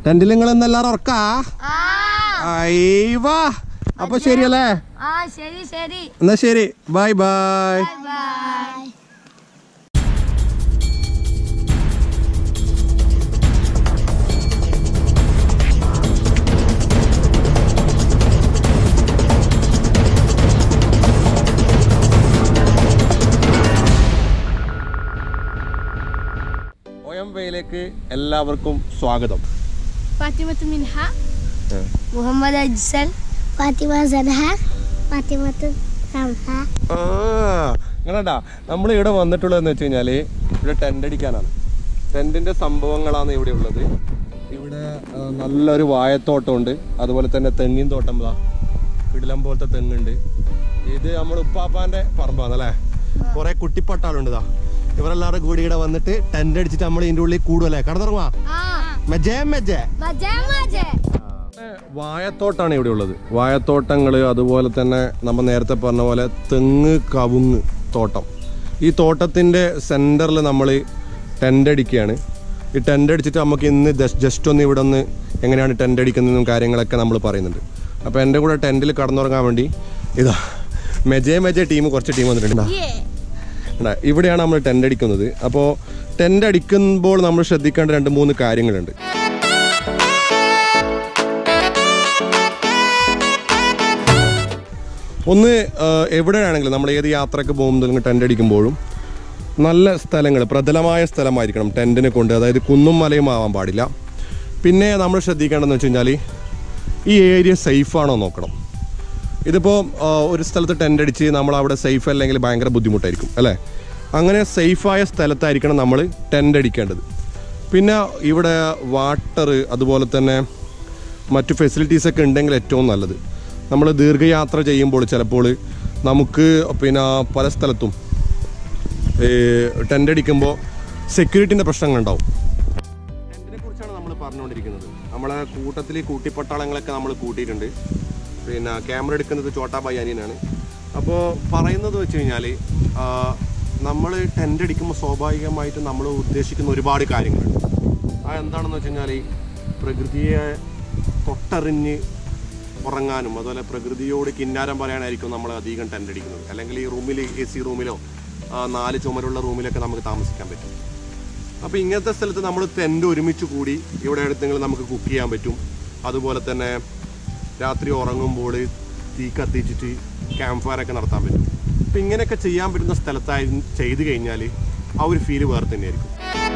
ടെന്റിൽ നിങ്ങൾ ഇന്ന് എല്ലാവരും ഉറക്കാ അയ്യവാ അപ്പൊ ശരിയല്ലേ ആ ശരി ശരി എന്നാ ശരി ബൈ ബൈ ബൈ ഒയംവയിലേക്ക് എല്ലാവർക്കും സ്വാഗതം ഫാത്തിമത്ത് മിൻഹ മുഹമ്മദ് അജ്സൽ ഫാത്തിമ സൻഹ ഫാത്തിമത്ത് സംഹ അങ്ങനെട്ടാ നമ്മൾ ഇവിടെ വന്നിട്ടുള്ളതെന്ന് വെച്ച് കഴിഞ്ഞാൽ ഇവിടെ ടെൻ്റ് അടിക്കാനാണ് ടെൻറ്റിൻ്റെ സംഭവങ്ങളാണ് ഇവിടെ ഉള്ളത് ഇവിടെ ആ, നല്ലൊരു വാഴത്തോട്ടമുണ്ട് അതുപോലെ തന്നെ തെങ്ങിൻ തോട്ടം ഇതാ കിടിലം പോലത്തെ തെങ്ങുണ്ട് ഇത് നമ്മുടെ ഉപ്പാപ്പാൻ്റെ പറമ്പാണ് അല്ലേ കുറേ കുട്ടിപ്പട്ടാളുണ്ട് ഇതാ ഇവരെല്ലാവരും കൂടി ഇവിടെ വന്നിട്ട് ടെൻ്റ് അടിച്ചിട്ട് നമ്മൾ ഇതിൻ്റെ ഉള്ളിൽ കൂടുമല്ലേ കടന്നിറങ്ങുവാ ആ മെജേ മെജേ മജേ മജേ വാഴത്തോട്ടാണ് ഇവിടെ ഉള്ളത് വാഴത്തോട്ടങ്ങൾ അതുപോലെ തന്നെ നമ്മൾ നേരത്തെ പറഞ്ഞ പോലെ തെങ്ങ് കവുങ്ങ് തോട്ടം ഈ തോട്ടത്തിൻ്റെ സെൻറ്ററിൽ നമ്മൾ ടെൻ്റ് അടിക്കുകയാണ് ഈ ടെൻ്റ് അടിച്ചിട്ട് നമുക്ക് ഇന്ന് ജസ്റ്റ് ഒന്ന് ഇവിടെ ഒന്ന് എങ്ങനെയാണ് ടെൻ്റ് അടിക്കുന്നതെന്നും കാര്യങ്ങളൊക്കെ നമ്മൾ പറയുന്നുണ്ട് അപ്പോൾ എൻ്റെ കൂടെ ടെൻറ്റിൽ കടന്നുറങ്ങാൻ വേണ്ടി ഇതാ മെജേ മെജേ ടീം കുറച്ച് ടീം വന്നിട്ടുണ്ട് ഇതാ, ഇവിടെയാണ് നമ്മൾ ടെൻ്റ് അടിക്കുന്നത് അപ്പോൾ ടെൻ്റ് അടിക്കുമ്പോൾ നമ്മൾ ശ്രദ്ധിക്കേണ്ട രണ്ട് മൂന്ന് കാര്യങ്ങളുണ്ട് ഒന്ന് ആ, എവിടെയാണെങ്കിലും നമ്മൾ ഏത് യാത്രയ്ക്ക് പോകുമ്പോഴും ടെൻ്റ് അടിക്കുമ്പോഴും നല്ല സ്ഥലങ്ങൾ പ്രതലമായ സ്ഥലമായിരിക്കണം ടെൻറ്റിനെ കൊണ്ട് അതായത് കുന്നും മലയും ആവാൻ പാടില്ല പിന്നെ നമ്മൾ ശ്രദ്ധിക്കേണ്ടതെന്ന് വെച്ച് കഴിഞ്ഞാൽ ഈ ഏരിയ സേഫാണോ നോക്കണം ഇതിപ്പോൾ ഒരു സ്ഥലത്ത് ടെൻ്റ് അടിച്ച് നമ്മൾ അവിടെ സേഫ് അല്ലെങ്കിൽ ഭയങ്കര ബുദ്ധിമുട്ടായിരിക്കും അല്ലേ അങ്ങനെ സേഫായ സ്ഥലത്തായിരിക്കണം നമ്മൾ ടെൻ്റ് അടിക്കേണ്ടത് പിന്നെ ഇവിടെ വാട്ടർ അതുപോലെ തന്നെ മറ്റു ഫെസിലിറ്റീസ് ഒക്കെ ഉണ്ടെങ്കിൽ ഏറ്റവും നല്ലത് നമ്മൾ ദീർഘയാത്ര ചെയ്യുമ്പോൾ ചിലപ്പോൾ നമുക്ക് പിന്നെ പല സ്ഥലത്തും ടെൻ്റ് അടിക്കുമ്പോൾ സെക്യൂരിറ്റിൻ്റെ പ്രശ്നങ്ങളുണ്ടാവും ടെൻറ്റിനെ കുറിച്ചാണ് നമ്മൾ പറഞ്ഞുകൊണ്ടിരിക്കുന്നത് നമ്മളെ കൂട്ടത്തിൽ കൂട്ടിപ്പട്ടാളങ്ങളൊക്കെ നമ്മൾ കൂട്ടിയിട്ടുണ്ട് പിന്നെ ക്യാമറ എടുക്കുന്നത് ചോട്ടാ ബയ്യാനിയനാണ് അപ്പോൾ പറയുന്നത് വെച്ച് കഴിഞ്ഞാൽ നമ്മൾ ടെൻ്റ് അടിക്കുമ്പോൾ സ്വാഭാവികമായിട്ടും നമ്മൾ ഉദ്ദേശിക്കുന്ന ഒരുപാട് കാര്യങ്ങളുണ്ട് ആ എന്താണെന്ന് വെച്ച് കഴിഞ്ഞാൽ പ്രകൃതിയെ തൊട്ടറിഞ്ഞ് ഉറങ്ങാനും അതുപോലെ പ്രകൃതിയോട് കിന്നാരം പറയാനായിരിക്കും നമ്മൾ അധികം ടെൻ്റ് അടിക്കുന്നത് അല്ലെങ്കിൽ ഈ റൂമിൽ എ സി റൂമിലോ ആ, നാല് ചുമരുള്ള റൂമിലൊക്കെ നമുക്ക് താമസിക്കാൻ പറ്റും അപ്പോൾ ഇങ്ങനത്തെ സ്ഥലത്ത് നമ്മൾ ടെൻ്റ് ഒരുമിച്ച് കൂടി ഇവിടെ അടുത്തെങ്കിലും നമുക്ക് കുക്ക് ചെയ്യാൻ പറ്റും അതുപോലെ തന്നെ രാത്രി ഉറങ്ങുമ്പോൾ തീ കത്തിച്ചിട്ട് ക്യാമ്പ് ഫയർ ഒക്കെ നടത്താൻ പറ്റും അപ്പോൾ ഇങ്ങനെയൊക്കെ ചെയ്യാൻ പറ്റുന്ന സ്ഥലത്തായി ചെയ്ത് കഴിഞ്ഞാൽ ആ ഒരു ഫീല് വേറെ തന്നെയായിരിക്കും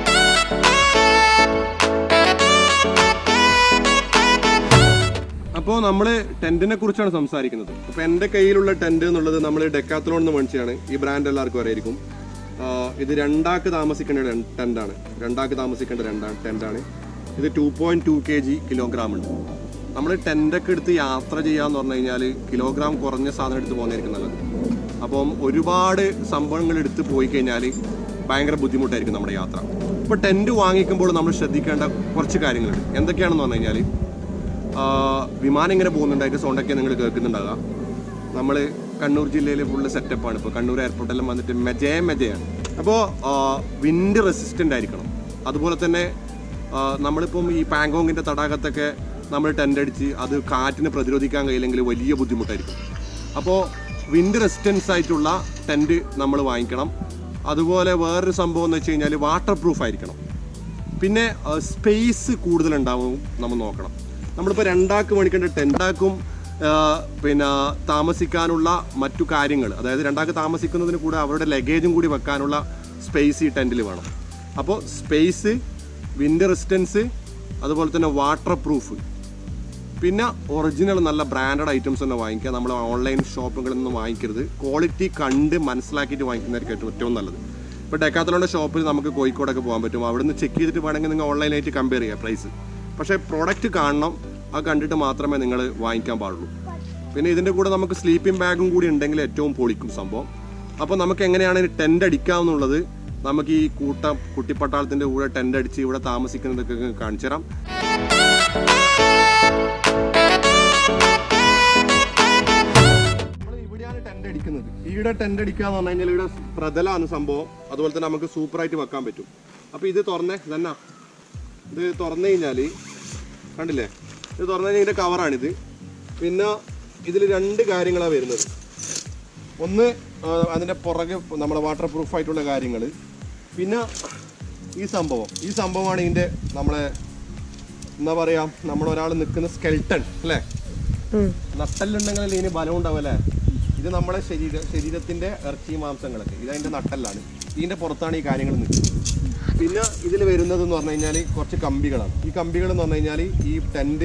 അപ്പോൾ നമ്മൾ ടെന്റിനെ കുറിച്ചാണ് സംസാരിക്കുന്നത് അപ്പോൾ എൻ്റെ കയ്യിലുള്ള ടെന്റ് എന്നുള്ളത് നമ്മൾ ഡെക്കാത്തലോൺ എന്ന് മേടിച്ചാണ് ഈ ബ്രാൻഡ് എല്ലാവർക്കും അറിയായിരിക്കും ആ, ഇത് രണ്ടാക്ക് താമസിക്കേണ്ട ഒരു ടെന്റാണ് രണ്ടാക്ക് താമസിക്കേണ്ട രണ്ടാ ടെന്റാണ് ഇത് two point two K G kilogram ഉണ്ട് നമ്മൾ ടെൻ്റൊക്കെ എടുത്ത് യാത്ര ചെയ്യാന്ന് പറഞ്ഞു കഴിഞ്ഞാൽ കിലോഗ്രാം കുറഞ്ഞ സാധനം എടുത്ത് പോകുന്നതായിരിക്കും നല്ലത് അപ്പം ഒരുപാട് സംഭവങ്ങൾ എടുത്ത് പോയി കഴിഞ്ഞാൽ ഭയങ്കര ബുദ്ധിമുട്ടായിരിക്കും നമ്മുടെ യാത്ര ഇപ്പോൾ ടെൻറ്റ് വാങ്ങിക്കുമ്പോൾ നമ്മൾ ശ്രദ്ധിക്കേണ്ട കുറച്ച് കാര്യങ്ങളുണ്ട് എന്തൊക്കെയാണെന്ന് പറഞ്ഞു കഴിഞ്ഞാൽ വിമാനം ഇങ്ങനെ പോകുന്നുണ്ട് അതിൻ്റെ സൗണ്ടൊക്കെ നിങ്ങൾ കേൾക്കുന്നുണ്ടാകുക നമ്മൾ കണ്ണൂർ ജില്ലയിൽ ഫുള്ള് സെറ്റപ്പാണ് ഇപ്പോൾ കണ്ണൂർ എയർപോർട്ടെല്ലാം വന്നിട്ട് മെജേ മെജയാണ് അപ്പോൾ വിൻഡ് റെസിസ്റ്റൻ്റ് ആയിരിക്കണം അതുപോലെ തന്നെ ആ, നമ്മളിപ്പം ഈ പാങ്കോങ്ങിൻ്റെ തടാകത്തൊക്കെ നമ്മൾ ടെൻ്റ് അടിച്ച് അത് കാറ്റിനെ പ്രതിരോധിക്കാൻ കഴിയില്ലെങ്കിൽ വലിയ ബുദ്ധിമുട്ടായിരിക്കും അപ്പോൾ വിൻഡ് റെസിസ്റ്റൻസ് ആയിട്ടുള്ള ടെൻറ്റ് നമ്മൾ വാങ്ങിക്കണം അതുപോലെ വേറൊരു സംഭവം എന്ന് വെച്ച് കഴിഞ്ഞാൽ വാട്ടർ പ്രൂഫ് ആയിരിക്കണം പിന്നെ സ്പേസ് കൂടുതലുണ്ടാവും നമ്മൾ നോക്കണം നമ്മളിപ്പോൾ രണ്ടാൾക്ക് മേടിക്കേണ്ട ടെൻറ്റാക്കും പിന്നെ താമസിക്കാനുള്ള മറ്റു കാര്യങ്ങൾ അതായത് രണ്ടാൾക്ക് താമസിക്കുന്നതിന് കൂടെ അവരുടെ ലഗേജും കൂടി വെക്കാനുള്ള സ്പേസ് ഈ ടെൻറ്റിൽ വേണം അപ്പോൾ സ്പേസ് വിൻഡ് റെസിസ്റ്റൻസ് അതുപോലെ തന്നെ വാട്ടർ പ്രൂഫ് പിന്നെ ഒറിജിനൽ നല്ല ബ്രാൻഡഡ് ഐറ്റംസ് തന്നെ വാങ്ങിക്കുക നമ്മൾ ഓൺലൈൻ ഷോപ്പുകളിൽ നിന്ന് വാങ്ങിക്കരുത് ക്വാളിറ്റി കണ്ട് മനസ്സിലാക്കിയിട്ട് വാങ്ങിക്കുന്നതായിരിക്കും ഏറ്റവും ഏറ്റവും നല്ലത് ഇപ്പോൾ ഡെക്കാത്തലോടെ ഷോപ്പിൽ നമുക്ക് കോഴിക്കോടൊക്കെ പോകാൻ പറ്റും അവിടെ നിന്ന് ചെക്ക് ചെയ്തിട്ട് വേണമെങ്കിൽ നിങ്ങൾ ഓൺലൈനായിട്ട് കമ്പയർ ചെയ്യുക പ്രൈസ് പക്ഷേ പ്രോഡക്റ്റ് കാണണം അത് കണ്ടിട്ട് മാത്രമേ നിങ്ങൾ വാങ്ങിക്കാൻ പാടുള്ളൂ പിന്നെ ഇതിൻ്റെ കൂടെ നമുക്ക് സ്ലീപ്പിംഗ് ബാഗും കൂടി ഉണ്ടെങ്കിൽ ഏറ്റവും പൊളിക്കും സംഭവം അപ്പോൾ നമുക്ക് എങ്ങനെയാണ് ടെൻ്റ് അടിക്കാമെന്നുള്ളത് നമുക്ക് ഈ കൂട്ടം കുട്ടിപ്പട്ടാളത്തിൻ്റെ കൂടെ ടെൻ്റ് അടിച്ച് ഇവിടെ താമസിക്കുന്നതൊക്കെ കാണിച്ചു തരാം നമ്മൾ ഇവിടെയാണ് ടെന്റ് അടിക്കുന്നത് ഈടെ ടെന്റ് അടിക്കുക എന്ന് പറഞ്ഞു കഴിഞ്ഞാൽ ഇവിടെ പ്രതലാണ് സംഭവം അതുപോലെ തന്നെ നമുക്ക് സൂപ്പറായിട്ട് വെക്കാൻ പറ്റും അപ്പോൾ ഇത് തുറന്നേ തന്നെ ഇത് തുറന്നു കഴിഞ്ഞാൽ കണ്ടില്ലേ ഇത് തുറന്നു കഴിഞ്ഞാൽ ഇതിൻ്റെ കവറാണിത് പിന്നെ ഇതിൽ രണ്ട് കാര്യങ്ങളാണ് വരുന്നത് ഒന്ന് ആ, അതിൻ്റെ പുറകെ നമ്മുടെ വാട്ടർ പ്രൂഫ് ആയിട്ടുള്ള കാര്യങ്ങൾ പിന്നെ ഈ സംഭവം ഈ സംഭവമാണ് ഇതിൻ്റെ നമ്മളെ എന്താ പറയാ നമ്മളൊരാൾ നിൽക്കുന്ന സ്കെൽട്ടൺ അല്ലേ നട്ടല്ലുണ്ടെങ്കിലല്ലേ ഇതിന് ബലം ഉണ്ടാവും അല്ലേ ഇത് നമ്മുടെ ശരീര ശരീരത്തിന്റെ ഇറച്ചി മാംസങ്ങളൊക്കെ ഇത് അതിന്റെ നട്ടല്ലാണ് ഇതിന്റെ പുറത്താണ് ഈ കാര്യങ്ങൾ നിൽക്കുന്നത് പിന്നെ ഇതിൽ വരുന്നത് എന്ന് പറഞ്ഞു കഴിഞ്ഞാൽ കുറച്ച് കമ്പികളാണ് ഈ കമ്പികൾ എന്ന് പറഞ്ഞു കഴിഞ്ഞാൽ ഈ ടെന്റ്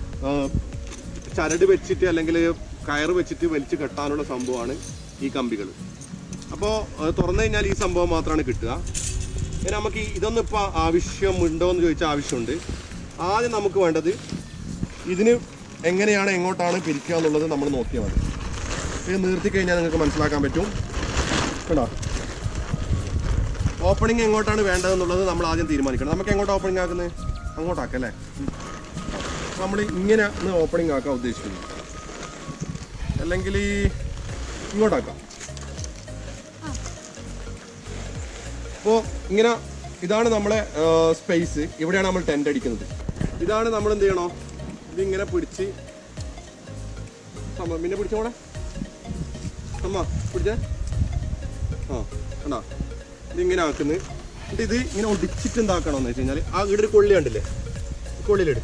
ചരട് വെച്ചിട്ട് അല്ലെങ്കിൽ കയറ് വെച്ചിട്ട് വലിച്ചു കെട്ടാനുള്ള സംഭവമാണ് ഈ കമ്പികൾ അപ്പോൾ തുറന്നു കഴിഞ്ഞാൽ ഈ സംഭവം മാത്രമാണ് കിട്ടുക ഇനി നമുക്ക് ഈ- ഇതൊന്നും ഇപ്പോൾ ആവശ്യമുണ്ടോ എന്ന് ചോദിച്ചാൽ ആവശ്യമുണ്ട് ആദ്യം നമുക്ക് വേണ്ടത് ഇതിന് എങ്ങനെയാണ് എങ്ങോട്ടാണ് പിരിക്കുക എന്നുള്ളത് നമ്മൾ നോക്കിയാൽ മതി ഇത് നിർത്തി കഴിഞ്ഞാൽ നിങ്ങൾക്ക് മനസ്സിലാക്കാൻ പറ്റും കേട്ടോ ഓപ്പണിംഗ് എങ്ങോട്ടാണ് വേണ്ടതെന്നുള്ളത് നമ്മൾ ആദ്യം തീരുമാനിക്കണം നമുക്ക് എങ്ങോട്ട് ഓപ്പണിംഗ് ആക്കുന്നത് അങ്ങോട്ടാക്കാം അല്ലേ നമ്മൾ ഇങ്ങനെ ഓപ്പണിംഗ് ആക്കാൻ ഉദ്ദേശിക്കുന്നത് അല്ലെങ്കിൽ ഈ ഇങ്ങോട്ടാക്കാം അപ്പോൾ ഇങ്ങനെ ഇതാണ് നമ്മളെ സ്പേസ് ഇവിടെയാണ് നമ്മൾ ടെൻ്റ് അടിക്കുന്നത് ഇതാണ് നമ്മൾ എന്ത് ചെയ്യണോ ഇതിങ്ങനെ പിടിച്ച് അമ്മ പിന്നെ പിടിച്ചോടെ അമ്മ പിടിച്ചേ ആ കണ്ടാ ഇതിങ്ങനെ ആക്കുന്നത് എന്നിട്ട് ഇത് ഇങ്ങനെ ഒടിച്ചിട്ട് എന്താക്കണമെന്ന് വെച്ച് കഴിഞ്ഞാൽ ആ ഇവിടെ ഒരു കൊള്ളി കണ്ടില്ലേ ഈ കൊള്ളിയിലിട്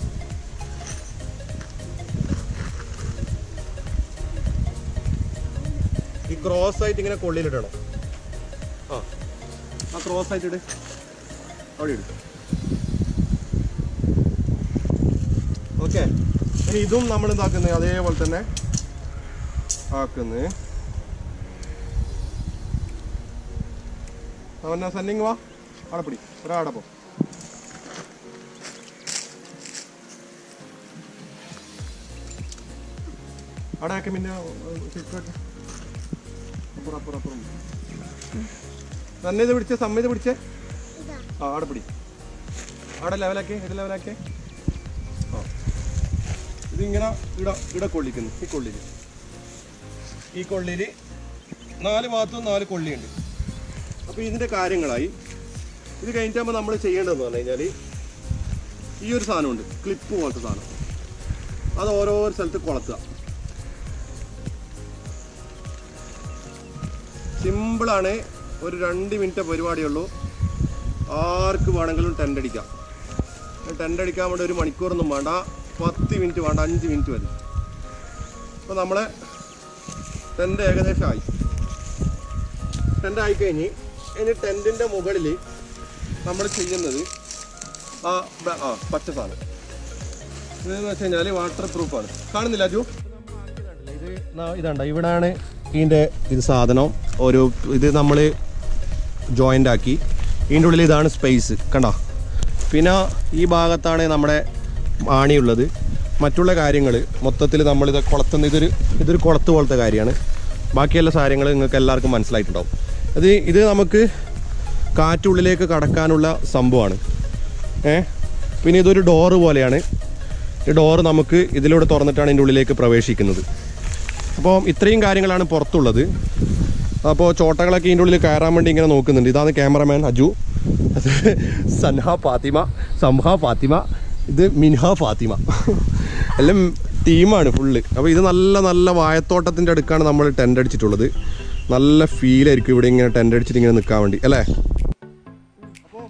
ഈ ക്രോസ് ആയിട്ട് ഇങ്ങനെ കൊള്ളിയിലിടണം ആ ആ ക്രോസ് ആയിട്ട് ഇട് അവിടെ ഇട് ഓക്കെ ഇനി ഇതും നമ്മൾ എന്താക്കുന്നത് അതേപോലെ തന്നെ ആക്കുന്നത് അവന്നാ സന്നിങ് വാ അവിടെ പിടി ഒരാടെ പോ അവിടെ ആക്കി പിന്നെ ശരിക്കും അപ്പുറം അപ്പുറം അപ്പുറം തന്നെ ഇത് പിടിച്ചേ സമ്മതി പിടിച്ചേ ആ അവിടെ പിടി അവിടെ ലെവലാക്കി ഇത് ലെവലാക്കി ആ ഇതിങ്ങനെ ഇട ഇട കൊള്ളിക്കുന്നു ഈ കൊള്ളില് ഈ കൊള്ളില് നാല് ഭാഗത്തും നാല് കൊള്ളിയുണ്ട് അപ്പോൾ ഇതിൻ്റെ കാര്യങ്ങളായി ഇത് കഴിഞ്ഞിട്ടാകുമ്പോൾ നമ്മൾ ചെയ്യേണ്ടതെന്ന് പറഞ്ഞു കഴിഞ്ഞാൽ ഈ ഒരു സാധനമുണ്ട് ക്ലിപ്പ് പോലത്തെ സാധനം അത് ഓരോ സ്ഥലത്ത് കൊളത്തുക സിമ്പിളാണ് ഒരു രണ്ട് മിനിറ്റ് പരിപാടിയുള്ളൂ ആർക്ക് വേണമെങ്കിലും ടെൻ്റ് അടിക്കാം ടെൻ്റ് അടിക്കാൻ വേണ്ടി ഒരു മണിക്കൂറൊന്നും വേണ്ട പത്ത് മിനിറ്റ് വേണ്ട അഞ്ച് മിനിറ്റ് മതി അപ്പോൾ നമ്മളെ ടെൻ്റ് ഏകദേശം ആയി ടെൻ്റ് ആയിക്കഴിഞ്ഞ് ഇനി ടെൻറ്റിൻ്റെ മുകളിൽ നമ്മൾ ചെയ്യുന്നത് ആ ബ- ആ പച്ച സാധനം ഇതെന്ന് വെച്ച് കഴിഞ്ഞാൽ വാട്ടർ പ്രൂഫാണ് കാണുന്നില്ല അജു ഇത് ന- ഇതാണ്ട ഇവിടാണ് ഇതിൻ്റെ ഇത് സാധനം ഒരു ഇത് നമ്മൾ ജോയിൻ്റ് ആക്കി ഇതിൻ്റെ ഉള്ളിൽ ഇതാണ് സ്പേസ് കണ്ടോ പിന്നെ ഈ ഭാഗത്താണ് നമ്മുടെ ആണിയുള്ളത് മറ്റുള്ള കാര്യങ്ങൾ മൊത്തത്തിൽ നമ്മളിത് കുളത്തുന്ന ഇതൊരു ഇതൊരു കുളത്ത് പോലത്തെ കാര്യമാണ് ബാക്കിയുള്ള കാര്യങ്ങൾ നിങ്ങൾക്ക് എല്ലാവർക്കും മനസ്സിലായിട്ടുണ്ടാവും അത് ഇത് നമുക്ക് കാറ്റുള്ളിലേക്ക് കടക്കാനുള്ള സംഭവമാണ് ഏ പിന്നെ ഇതൊരു ഡോറ് പോലെയാണ് ഈ ഡോറ് നമുക്ക് ഇതിലൂടെ തുറന്നിട്ടാണ് ഇതിൻ്റെ ഉള്ളിലേക്ക് പ്രവേശിക്കുന്നത് അപ്പോൾ ഇത്രയും കാര്യങ്ങളാണ് പുറത്തുള്ളത് അപ്പോൾ ചോട്ടകളൊക്കെ ഇതിൻ്റെ ഉള്ളിൽ കയറാൻ വേണ്ടി ഇങ്ങനെ നോക്കുന്നുണ്ട് ഇതാണ് ക്യാമറമാൻ അജു അത് സൻഹ ഫാത്തിമ സംഹ ഫാത്തിമ ഇത് മിൻഹ ഫാത്തിമ എല്ലാം ടീമാണ് ഫുള്ള് അപ്പോൾ ഇത് നല്ല നല്ല വായത്തോട്ടത്തിൻ്റെ അടുക്കാണ് നമ്മൾ ടെൻ്റ് അടിച്ചിട്ടുള്ളത് നല്ല ഫീലായിരിക്കും ഇവിടെ ഇങ്ങനെ ടെൻ്റ് അടിച്ചിട്ട് ഇങ്ങനെ നിൽക്കാൻ വേണ്ടി അല്ലേ അപ്പോൾ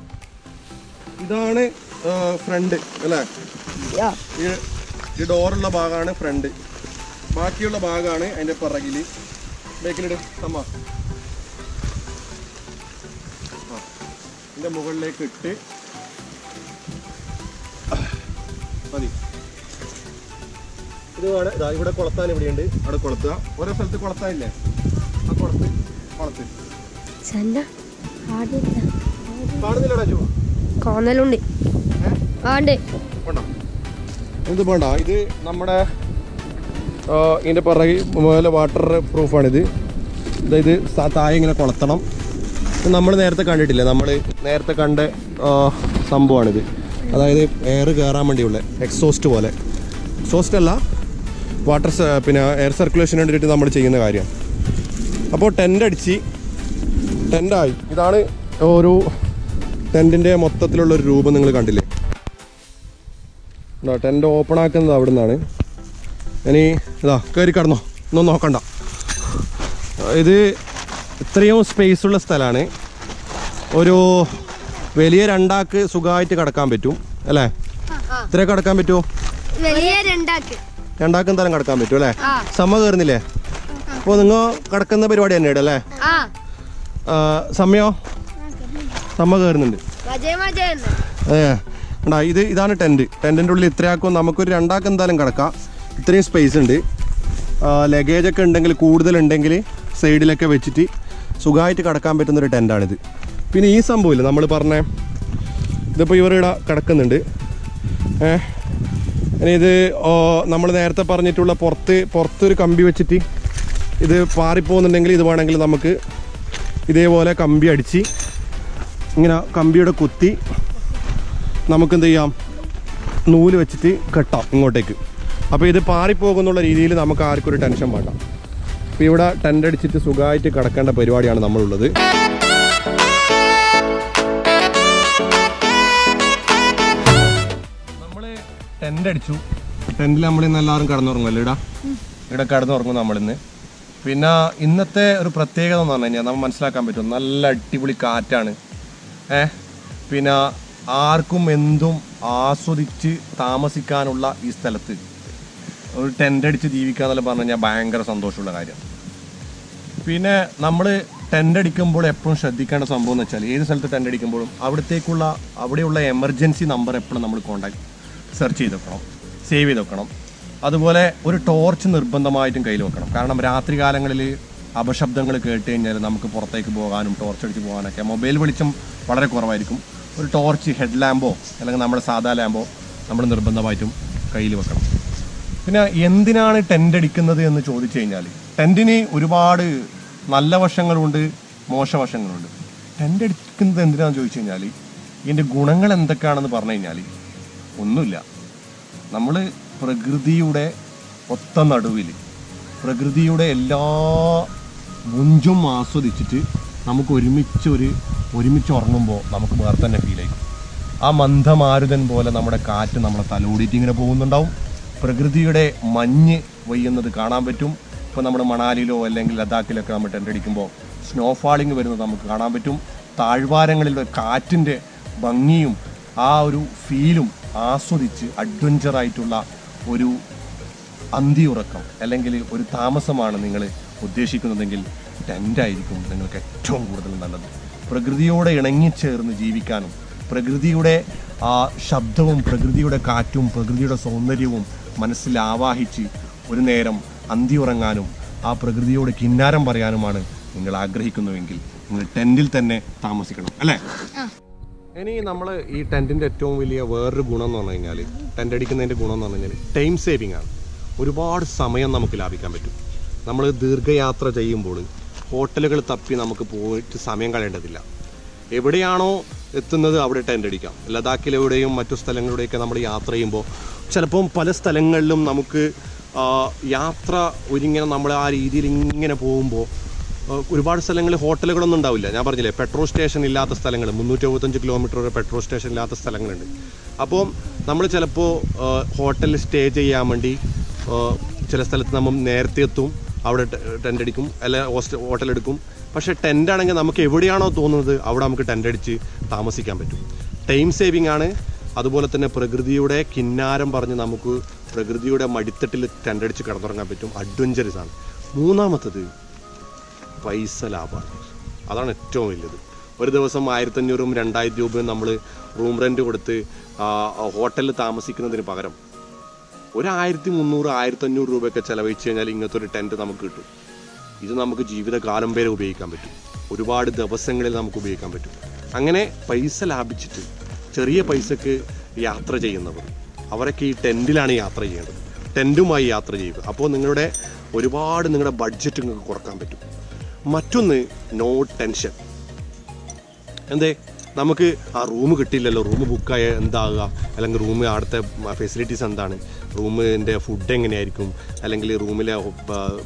ഇതാണ് ഫ്രണ്ട് അല്ലേ ഈ ഈ ഡോറുള്ള ഭാഗമാണ് ഫ്രണ്ട് ബാക്കിയുള്ള ഭാഗമാണ് അതിൻ്റെ പിറകിൽ ബേക്കിലിട് അമ്മ ആ ഇതിൻ്റെ മുകളിലേക്ക് ഇട്ട് മതി ഇത് വേണം ഇതാ ഇവിടെ കുളത്താൻ ഇവിടെയുണ്ട് അവിടെ കുളത്തുക ഓരോ സ്ഥലത്ത് കുളത്താനില്ലേ ആ കുളത്ത് കുളത്ത് സന്ന ആടില്ല കാണുന്നില്ലടാ ചോ കോന്നലുണ്ട് ഏ ആണ്ട് വേണ്ട ഇത് വേണ്ട ഇത് നമ്മുടെ ആ, ഇതിൻ്റെ പിറകെ മുതലെ വാട്ടർ പ്രൂഫാണിത് അതായത് സ- താഴെ ഇങ്ങനെ കൊളത്തണം നമ്മൾ നേരത്തെ കണ്ടിട്ടില്ലേ നമ്മൾ നേരത്തെ കണ്ട ആ, സംഭവമാണിത് അതായത് എയർ കയറാൻ വേണ്ടിയുള്ള എക്സോസ്റ്റ് പോലെ എക്സോസ്റ്റ് അല്ല വാട്ടർ പിന്നെ എയർ സർക്കുലേഷന് വേണ്ടിയിട്ട് നമ്മൾ ചെയ്യുന്ന കാര്യമാണ് അപ്പോൾ ടെൻ്റ് അടിച്ച് ടെൻ്റായി ഇതാണ് ഒരു ടെൻറ്റിൻ്റെ മൊത്തത്തിലുള്ള ഒരു രൂപം നിങ്ങൾ കണ്ടില്ലേ ഉണ്ടോ ടെൻ്റ് ഓപ്പൺ ആക്കുന്നത് അവിടെ നിന്നാണ് ഇനി ഇതാ കയറി കടന്നോ ഒന്നും നോക്കണ്ട ഇത് ഇത്രയും സ്പേസ് ഉള്ള സ്ഥലമാണ് ഒരു വലിയ രണ്ടാക്ക് സുഖമായിട്ട് കിടക്കാൻ പറ്റും അല്ലേ ഇത്ര കിടക്കാൻ പറ്റുമോ വലിയ രണ്ടാക്ക് രണ്ടാക്ക് എന്തായാലും കിടക്കാൻ പറ്റും അല്ലേ ആ. സമ്മ കയറുന്നില്ലേ അപ്പോൾ നിങ്ങൾ കിടക്കുന്ന പരിപാടി തന്നെയാണ് അല്ലേ ആ ആ, സമ്മയോ സമ്മ കയറുന്നുണ്ട് മജേ മജേ അതെ ഉണ്ടാ ഇത് ഇതാണ് ടെൻറ്റ് ടെൻറ്റിൻ്റെ ഉള്ളിൽ ഇത്രയാക്കും നമുക്കൊരു രണ്ടാൾക്ക് എന്തായാലും കിടക്കാം ഇത്രയും സ്പേസ് ഉണ്ട് ലഗേജ് ഒക്കെ ഉണ്ടെങ്കിൽ കൂടുതലുണ്ടെങ്കിൽ സൈഡിലൊക്കെ വെച്ചിട്ട് സുഖമായിട്ട് കിടക്കാൻ പറ്റുന്നൊരു ടെൻറ്റാണിത് പിന്നെ ഈ സംഭവമില്ല നമ്മൾ പറഞ്ഞ ഇതിപ്പോൾ ഇവരിവിടെ കിടക്കുന്നുണ്ട് ഏ ഇനി ഇത് നമ്മൾ നേരത്തെ പറഞ്ഞിട്ടുള്ള പുറത്ത് പുറത്തൊരു കമ്പി വെച്ചിട്ട് ഇത് പാറിപ്പോകുന്നുണ്ടെങ്കിൽ ഇത് വേണമെങ്കിൽ നമുക്ക് ഇതേപോലെ കമ്പി അടിച്ച് ഇങ്ങനെ കമ്പിയുടെ കുത്തി നമുക്ക് എന്ത് ചെയ്യാം നൂല് വെച്ചിട്ട് കെട്ടാം ഇങ്ങോട്ടേക്ക് അപ്പോൾ ഇത് പാറിപ്പോകുന്നുള്ള രീതിയിൽ നമുക്ക് ആർക്കും ഒരു ടെൻഷൻ വേണ്ട അപ്പോൾ ഇവിടെ ടെൻ്റ് അടിച്ചിട്ട് സുഖമായിട്ട് കിടക്കേണ്ട പരിപാടിയാണ് നമ്മളുള്ളത് നമ്മൾ ടെൻ്റ് അടിച്ചു ടെൻറ്റിൽ നമ്മൾ ഇന്ന് എല്ലാവരും കിടന്നുറങ്ങുമല്ലോ ഇടാ ഇവിടെ കിടന്നുറങ്ങും നമ്മളിന്ന് പിന്നെ ഇന്നത്തെ ഒരു പ്രത്യേകത എന്ന് പറഞ്ഞു കഴിഞ്ഞാൽ നമ്മൾ മനസ്സിലാക്കാൻ പറ്റും നല്ല അടിപൊളി കാറ്റാണ് ഏ പിന്നെ ആർക്കും എന്തും ആസ്വദിച്ച് താമസിക്കാനുള്ള ഈ സ്ഥലത്ത് ഒരു ടെൻ്റ് അടിച്ച് ജീവിക്കുക എന്നെല്ലാം പറഞ്ഞു കഴിഞ്ഞാൽ ഭയങ്കര സന്തോഷമുള്ള കാര്യമാണ് പിന്നെ നമ്മൾ ടെൻ്റ് അടിക്കുമ്പോൾ എപ്പോഴും ശ്രദ്ധിക്കേണ്ട സംഭവം എന്ന് വെച്ചാൽ ഏത് സ്ഥലത്ത് ടെൻ്റ് അടിക്കുമ്പോഴും അവിടത്തേക്കുള്ള അവിടെയുള്ള എമർജൻസി നമ്പർ എപ്പോഴും നമ്മൾ കോൺടാക്ട് സെർച്ച് ചെയ്ത് വെക്കണം സേവ് ചെയ്ത് വെക്കണം അതുപോലെ ഒരു ടോർച്ച് നിർബന്ധമായിട്ടും കയ്യിൽ വെക്കണം കാരണം രാത്രി കാലങ്ങളിൽ അപശബ്ദങ്ങൾ കേട്ട് കഴിഞ്ഞാൽ നമുക്ക് പുറത്തേക്ക് പോകാനും ടോർച്ച് അടിച്ച് പോകാനൊക്കെ മൊബൈൽ വെളിച്ചം വളരെ കുറവായിരിക്കും ഒരു ടോർച്ച് ഹെഡ് ലാമ്പോ അല്ലെങ്കിൽ നമ്മുടെ സാധാ ലാമ്പോ നമ്മൾ നിർബന്ധമായിട്ടും കയ്യിൽ വെക്കണം പിന്നെ എന്തിനാണ് ടെൻ്റ് അടിക്കുന്നത് എന്ന് ചോദിച്ചു കഴിഞ്ഞാൽ ടെൻറ്റിന് ഒരുപാട് നല്ല വശങ്ങളുണ്ട് മോശവശങ്ങളുണ്ട് ടെൻ്റ് അടിക്കുന്നത് എന്തിനാണെന്ന് ചോദിച്ചു കഴിഞ്ഞാൽ ഇതിൻ്റെ ഗുണങ്ങൾ എന്തൊക്കെയാണെന്ന് പറഞ്ഞു കഴിഞ്ഞാൽ ഒന്നുമില്ല നമ്മൾ പ്രകൃതിയുടെ ഒത്ത നടുവിൽ പ്രകൃതിയുടെ എല്ലാ മുഞ്ചും ആസ്വദിച്ചിട്ട് നമുക്ക് ഒരുമിച്ച് ഒരു ഒരുമിച്ച് ഉറങ്ങുമ്പോൾ നമുക്ക് വേറെ തന്നെ ഫീൽ ആയിരിക്കും ആ മന്ദമാരുതൻ പോലെ നമ്മുടെ കാറ്റ് നമ്മളെ തലോടിയിട്ട് ഇങ്ങനെ പോകുന്നുണ്ടാവും പ്രകൃതിയുടെ മഞ്ഞ് പെയ്യുന്നത് കാണാൻ പറ്റും ഇപ്പോൾ നമ്മുടെ മണാലിയിലോ അല്ലെങ്കിൽ ലഡാക്കിലൊക്കെ നമ്മൾ ടെൻ്റ് അടിക്കുമ്പോൾ സ്നോഫാളിങ് വരുന്നത് നമുക്ക് കാണാൻ പറ്റും താഴ്വാരങ്ങളിലെ കാറ്റിൻ്റെ ഭംഗിയും ആ ഒരു ഫീലും ആസ്വദിച്ച് അഡ്വഞ്ചറായിട്ടുള്ള ഒരു അന്തിയുറക്കം അല്ലെങ്കിൽ ഒരു താമസമാണ് നിങ്ങൾ ഉദ്ദേശിക്കുന്നതെങ്കിൽ ടെൻ്റായിരിക്കും നിങ്ങൾക്ക് ഏറ്റവും കൂടുതൽ നല്ലത് പ്രകൃതിയോടെ ഇണങ്ങിച്ചേർന്ന് ജീവിക്കാനും പ്രകൃതിയുടെ ആ ശബ്ദവും പ്രകൃതിയുടെ കാറ്റും പ്രകൃതിയുടെ സൗന്ദര്യവും മനസ്സിൽ ആവാഹിച്ച് ഒരു നേരം അന്തിയുറങ്ങാനും ആ പ്രകൃതിയോട് കിന്നാരം പറയാനുമാണ് നിങ്ങൾ ആഗ്രഹിക്കുന്നുവെങ്കിൽ നിങ്ങൾ ടെൻറ്റിൽ തന്നെ താമസിക്കണം അല്ലേ ഇനി നമ്മൾ ഈ ടെൻറ്റിൻ്റെ ഏറ്റവും വലിയ വേറൊരു ഗുണം എന്ന് പറഞ്ഞു കഴിഞ്ഞാൽ ടെൻ്റ് അടിക്കുന്നതിൻ്റെ ഗുണം എന്ന് പറഞ്ഞു കഴിഞ്ഞാൽ ടൈം സേവിങ് ആണ് ഒരുപാട് സമയം നമുക്ക് ലാഭിക്കാൻ പറ്റും നമ്മൾ ദീർഘയാത്ര ചെയ്യുമ്പോൾ ഹോട്ടലുകൾ തപ്പി നമുക്ക് പോയിട്ട് സമയം കളയേണ്ടതില്ല എവിടെയാണോ എത്തുന്നത് അവിടെ ടെൻ്റ് അടിക്കാം ലഡാക്കിലെവിടെയും മറ്റു സ്ഥലങ്ങളിലൂടെയൊക്കെ നമ്മൾ യാത്ര ചെയ്യുമ്പോൾ ചിലപ്പം പല സ്ഥലങ്ങളിലും നമുക്ക് ആ, യാത്ര ഒരിങ്ങനെ നമ്മൾ ആ രീതിയിൽ ഇങ്ങനെ പോകുമ്പോൾ ഏഹ് ഒരുപാട് സ്ഥലങ്ങളിൽ ഹോട്ടലുകളൊന്നും ഉണ്ടാവില്ല ഞാൻ പറഞ്ഞില്ലേ പെട്രോൾ സ്റ്റേഷൻ ഇല്ലാത്ത സ്ഥലങ്ങൾ മുന്നൂറ്റി എഴുപത്തഞ്ച് കിലോമീറ്റർ വരെ പെട്രോൾ സ്റ്റേഷൻ ഇല്ലാത്ത സ്ഥലങ്ങളുണ്ട് അപ്പോൾ നമ്മൾ ചിലപ്പോൾ ഹോട്ടലിൽ സ്റ്റേ ചെയ്യാൻ വേണ്ടി ഏഹ് ചില സ്ഥലത്ത് നമ്മൾ നേരത്തെ എത്തും അവിടെ ടെൻ്റ് അടിക്കും അല്ലെ ഹോസ്റ്റൽ ഹോട്ടൽ എടുക്കും പക്ഷേ ടെൻ്റ് ആണെങ്കിൽ നമുക്ക് എവിടെയാണോ തോന്നുന്നത് അവിടെ നമുക്ക് ടെൻ്റ് അടിച്ച് താമസിക്കാൻ പറ്റും ടൈം സേവിങ് ആണ് അതുപോലെ തന്നെ പ്രകൃതിയുടെ കിന്നാരം പറഞ്ഞ് നമുക്ക് പ്രകൃതിയുടെ മടിത്തട്ടിൽ ടെൻ്റ് അടിച്ച് കിടന്നുറങ്ങാൻ പറ്റും അഡ്വഞ്ചറസ് ആണ് മൂന്നാമത്തത് പൈസ ലാഭമാണ് അതാണ് ഏറ്റവും വലിയത് ഒരു ദിവസം ആയിരത്തഞ്ഞൂറും രണ്ടായിരം രൂപയും നമ്മൾ റൂം റെൻറ്റ് കൊടുത്ത് ആ, ആ ഹോട്ടലിൽ താമസിക്കുന്നതിന് പകരം ഒരു ആയിരത്തി മുന്നൂറ് ആയിരത്തഞ്ഞൂറ് രൂപയൊക്കെ ചിലവഴിച്ച് കഴിഞ്ഞാൽ ഇങ്ങനത്തെ ഒരു ടെൻറ്റ് നമുക്ക് കിട്ടും ഇത് നമുക്ക് ജീവിതകാലം വരെ ഉപയോഗിക്കാൻ പറ്റും ഒരുപാട് ദിവസങ്ങളിൽ നമുക്ക് ഉപയോഗിക്കാൻ പറ്റും അങ്ങനെ പൈസ ലാഭിച്ചിട്ട് ചെറിയ പൈസക്ക് യാത്ര ചെയ്യുന്നവർ അവരൊക്കെ ഈ ടെൻറ്റിലാണ് യാത്ര ചെയ്യേണ്ടത് ടെൻറ്റുമായി യാത്ര ചെയ്യുക അപ്പോൾ നിങ്ങളുടെ ഒരുപാട് നിങ്ങളുടെ ബഡ്ജറ്റ് നിങ്ങൾക്ക് കുറക്കാൻ പറ്റും മറ്റൊന്ന് നോ ടെൻഷൻ എന്തേ നമുക്ക് ആ റൂം കിട്ടിയില്ലല്ലോ റൂം ബുക്കായ എന്താകുക അല്ലെങ്കിൽ റൂം അവിടുത്തെ ഫെസിലിറ്റീസ് എന്താണ് റൂമിൻ്റെ ഫുഡ് എങ്ങനെയായിരിക്കും അല്ലെങ്കിൽ റൂമിലെ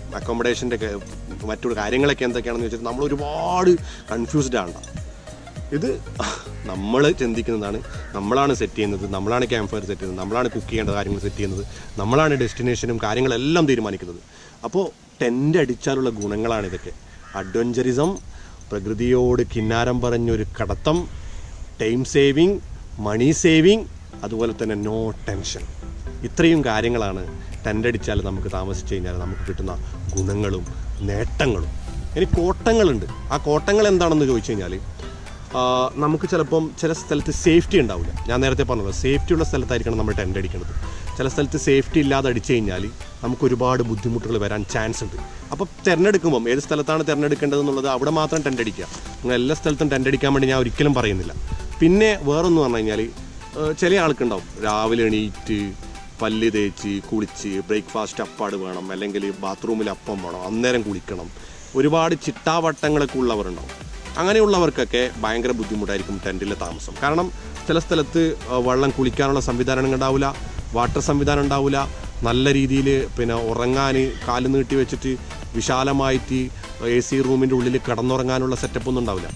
അക്കോമഡേഷൻ്റെ മറ്റു കാര്യങ്ങളൊക്കെ എന്തൊക്കെയാണെന്ന് വെച്ചിട്ട് നമ്മൾ ഒരുപാട് കൺഫ്യൂസ്ഡ് ആണ് ഇത് നമ്മൾ ചിന്തിക്കുന്നതാണ് നമ്മളാണ് സെറ്റ് ചെയ്യുന്നത് നമ്മളാണ് ക്യാമ്പ് ഫയർ സെറ്റ് ചെയ്യുന്നത് നമ്മളാണ് കുക്ക് ചെയ്യേണ്ട കാര്യങ്ങൾ സെറ്റ് ചെയ്യുന്നത് നമ്മളാണ് ഡെസ്റ്റിനേഷനും കാര്യങ്ങളെല്ലാം തീരുമാനിക്കുന്നത് അപ്പോൾ ടെൻ്റ് അടിച്ചാലുള്ള ഗുണങ്ങളാണ് ഇതൊക്കെ അഡ്വഞ്ചറിസം പ്രകൃതിയോട് കിന്നാരം പറഞ്ഞൊരു കടത്തം ടൈം സേവിങ് മണി സേവിങ് അതുപോലെ തന്നെ നോ ടെൻഷൻ ഇത്രയും കാര്യങ്ങളാണ് ടെൻ്റ് അടിച്ചാൽ നമുക്ക് താമസിച്ച് കഴിഞ്ഞാൽ നമുക്ക് കിട്ടുന്ന ഗുണങ്ങളും നേട്ടങ്ങളും ഇനി കോട്ടങ്ങളുണ്ട് ആ കോട്ടങ്ങൾ എന്താണെന്ന് ചോദിച്ചു കഴിഞ്ഞാൽ ആ, നമുക്ക് ചിലപ്പം ചില സ്ഥലത്ത് സേഫ്റ്റി ഉണ്ടാവില്ല ഞാൻ നേരത്തെ പറഞ്ഞല്ലോ സേഫ്റ്റി ഉള്ള സ്ഥലത്തായിരിക്കണം നമ്മൾ ടെൻ്റ് അടിക്കുന്നത് ചില സ്ഥലത്ത് സേഫ്റ്റി ഇല്ലാതെ അടിച്ചു കഴിഞ്ഞാൽ നമുക്ക് ഒരുപാട് ബുദ്ധിമുട്ടുകൾ വരാൻ ചാൻസ് ഉണ്ട് അപ്പോൾ തിരഞ്ഞെടുക്കുമ്പം ഏത് സ്ഥലത്താണ് തിരഞ്ഞെടുക്കേണ്ടതെന്നുള്ളത് അവിടെ മാത്രം ടെൻ്റ് അടിക്കുക നിങ്ങൾ എല്ലാ സ്ഥലത്തും ടെൻ്റ് അടിക്കാൻ വേണ്ടി ഞാൻ ഒരിക്കലും പറയുന്നില്ല പിന്നെ വേറൊന്ന് പറഞ്ഞു കഴിഞ്ഞാൽ ചില ആൾക്കുണ്ടാവും രാവിലെ എണീറ്റ് പല്ല് തേച്ച് കുളിച്ച് ബ്രേക്ക്ഫാസ്റ്റ് അപ്പാട് വേണം അല്ലെങ്കിൽ ബാത്റൂമിൽ അപ്പം വേണം അന്നേരം കുളിക്കണം ഒരുപാട് ചിട്ടാവട്ടങ്ങളൊക്കെ ഉള്ളവരുണ്ടാവും അങ്ങനെയുള്ളവർക്കൊക്കെ ഭയങ്കര ബുദ്ധിമുട്ടായിരിക്കും ടെൻറ്റിലെ താമസം കാരണം ചില സ്ഥലത്ത് ആ, വെള്ളം കുളിക്കാനുള്ള സംവിധാനം ഉണ്ടാവില്ല വാട്ടർ സംവിധാനം ഉണ്ടാവില്ല നല്ല രീതിയിൽ പിന്നെ ഉറങ്ങാൻ കാല് നീട്ടി വെച്ചിട്ട് വിശാലമായിട്ട് എ സി റൂമിൻ്റെ ഉള്ളിൽ കിടന്നുറങ്ങാനുള്ള സെറ്റപ്പ് ഒന്നും ഉണ്ടാവില്ല